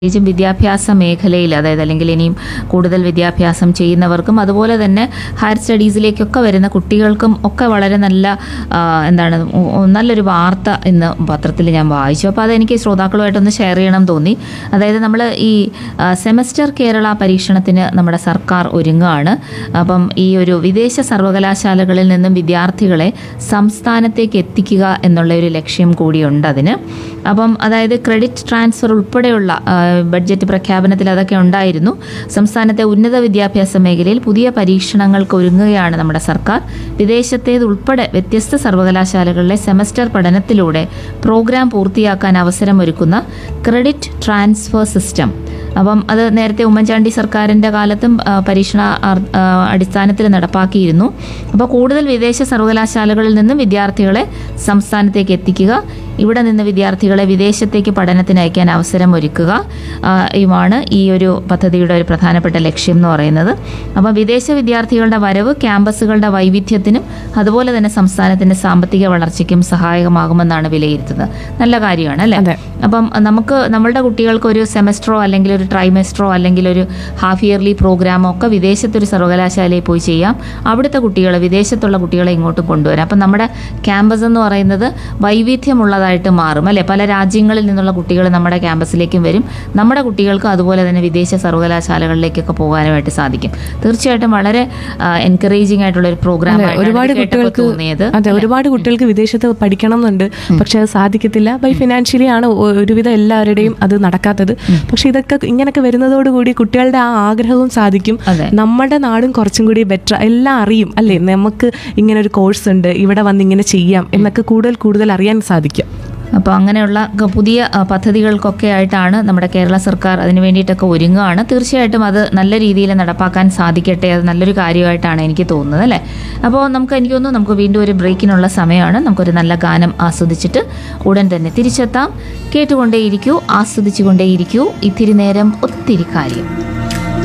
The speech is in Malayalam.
പ്രത്യേകിച്ചും വിദ്യാഭ്യാസ മേഖലയിൽ അതായത് അല്ലെങ്കിൽ ഇനിയും കൂടുതൽ വിദ്യാഭ്യാസം ചെയ്യുന്നവർക്കും അതുപോലെ തന്നെ ഹയർ സ്റ്റഡീസിലേക്കൊക്കെ വരുന്ന കുട്ടികൾക്കും ഒക്കെ വളരെ നല്ല ആ, എന്താണ് ഉ- ഉ- നല്ലൊരു വാർത്ത ഇന്ന് പത്രത്തിൽ ഞാൻ വായിച്ചു അപ്പോൾ അതെനിക്ക് ശ്രോതാക്കളുമായിട്ടൊന്ന് ഷെയർ ചെയ്യണം തോന്നി അതായത് നമ്മൾ ഈ ആ, സെമസ്റ്റർ കേരള പരീക്ഷണത്തിന് നമ്മുടെ സർക്കാർ ഒരുങ്ങുകയാണ് അപ്പം ഈ ഒരു വിദേശ സർവകലാശാലകളിൽ നിന്നും വിദ്യാർത്ഥികളെ സംസ്ഥാനത്തേക്ക് എത്തിക്കുക എന്നുള്ള ഒരു ലക്ഷ്യം കൂടിയുണ്ട് അതിന് അപ്പം അതായത് ക്രെഡിറ്റ് ട്രാൻസ്ഫർ ഉൾപ്പെടെയുള്ള ആ, ബഡ്ജറ്റ് പ്രഖ്യാപനത്തിൽ അതൊക്കെ ഉണ്ടായിരുന്നു സംസ്ഥാനത്തെ ഉന്നത വിദ്യാഭ്യാസ മേഖലയിൽ പുതിയ പരീക്ഷണങ്ങൾക്ക് ഒരുങ്ങുകയാണ് നമ്മുടെ സർക്കാർ വിദേശത്തേത് ഉൾപ്പെടെ വ്യത്യസ്ത സർവകലാശാലകളിലെ സെമസ്റ്റർ പഠനത്തിലൂടെ പ്രോഗ്രാം പൂർത്തിയാക്കാൻ അവസരമൊരുക്കുന്ന ക്രെഡിറ്റ് ട്രാൻസ്ഫർ സിസ്റ്റം അപ്പം അത് നേരത്തെ ഉമ്മൻചാണ്ടി സർക്കാരിൻ്റെ കാലത്തും ആ, പരീക്ഷണ അർ- ആ, അടിസ്ഥാനത്തിൽ നടപ്പാക്കിയിരുന്നു അപ്പോൾ കൂടുതൽ വിദേശ സർവകലാശാലകളിൽ നിന്നും വിദ്യാർത്ഥികളെ സംസ്ഥാനത്തേക്ക് എത്തിക്കുക ഇവിടെ നിന്ന് വിദ്യാർത്ഥികളെ വിദേശത്തേക്ക് പഠനത്തിന് അയക്കാൻ അവസരം ഒരുക്കുക ആ, യുമാണ് ഈ ഒരു പദ്ധതിയുടെ ഒരു പ്രധാനപ്പെട്ട ലക്ഷ്യം എന്ന് പറയുന്നത് അപ്പോൾ വിദേശ വിദ്യാർത്ഥികളുടെ വരവ് ക്യാമ്പസുകളുടെ വൈവിധ്യത്തിനും അതുപോലെ തന്നെ സംസ്ഥാനത്തിൻ്റെ സാമ്പത്തിക വളർച്ചയ്ക്കും സഹായകമാകുമെന്നാണ് വിലയിരുത്തുന്നത് നല്ല കാര്യമാണ് അല്ലേ അതെ. അപ്പം നമുക്ക് നമ്മളുടെ കുട്ടികൾക്ക് ഒരു സെമസ്റ്ററോ അല്ലെങ്കിൽ ഒരു ട്രൈമെസ്റ്ററോ അല്ലെങ്കിൽ ഒരു ഹാഫ് ഇയർലി പ്രോഗ്രാമോ ഒക്കെ വിദേശത്തൊരു സർവകലാശാലയിൽ പോയി ചെയ്യാം അവിടുത്തെ കുട്ടികളെ വിദേശത്തുള്ള കുട്ടികളെ ഇങ്ങോട്ട് കൊണ്ടുവരാം അപ്പം നമ്മുടെ ക്യാമ്പസ് എന്ന് പറയുന്നത് വൈവിധ്യമുള്ളതായിട്ട് മാറും അല്ലേ പല രാജ്യങ്ങളിൽ നിന്നുള്ള കുട്ടികൾ നമ്മുടെ ക്യാമ്പസിലേക്കും വരും നമ്മുടെ കുട്ടികൾക്ക് അതുപോലെ തന്നെ വിദേശ സർവകലാശാലകളിലേക്കൊക്കെ പോകാനായിട്ട് സാധിക്കും തീർച്ചയായിട്ടും വളരെ എൻകറേജിംഗ് ആയിട്ടുള്ള ഒരു പ്രോഗ്രാം അതെ, ഒരുപാട് കുട്ടികൾക്ക് തോന്നിയത് അതെ ഒരുപാട് കുട്ടികൾക്ക് വിദേശത്ത് പഠിക്കണം എന്നുണ്ട് പക്ഷെ അത് സാധിക്കത്തില്ല ബൈ ഫിനാൻഷ്യലി ആണ് ഒ- ഒരുവിധം എല്ലാവരുടെയും അത് നടക്കാത്തത് പക്ഷെ ഇതൊക്കെ ഇങ്ങനൊക്കെ വരുന്നതോടുകൂടി കുട്ടികളുടെ ആ ആഗ്രഹവും സാധിക്കും അതെ. നമ്മുടെ നാടും കുറച്ചും കൂടി ബെറ്റർ എല്ലാം അറിയും അല്ലേ നമുക്ക് ഇങ്ങനെ ഒരു കോഴ്സ് ഉണ്ട് ഇവിടെ വന്ന് ഇങ്ങനെ ചെയ്യാം എന്നൊക്കെ കൂടുതൽ കൂടുതൽ അറിയാൻ സാധിക്കും അപ്പോൾ അങ്ങനെയുള്ള ക- പുതിയ ആ, പദ്ധതികൾക്കൊക്കെ ആയിട്ടാണ് നമ്മുടെ കേരള സർക്കാർ അതിന് വേണ്ടിയിട്ടൊക്കെ ഒരുങ്ങുകയാണ് തീർച്ചയായിട്ടും അത് നല്ല രീതിയിൽ നടപ്പാക്കാൻ സാധിക്കട്ടെ അത് നല്ലൊരു കാര്യമായിട്ടാണ് എനിക്ക് തോന്നുന്നത് അല്ലേ അപ്പോൾ നമുക്ക് എനിക്ക് തോന്നുന്നു നമുക്ക് വീണ്ടും ഒരു ബ്രേക്കിനുള്ള സമയമാണ് നമുക്കൊരു നല്ല ഗാനം ആസ്വദിച്ചിട്ട് ഉടൻ തന്നെ തിരിച്ചെത്താം കേട്ടുകൊണ്ടേയിരിക്കൂ ആസ്വദിച്ചുകൊണ്ടേയിരിക്കൂ ഇത്തിരി നേരം ഒത്തിരി കാര്യം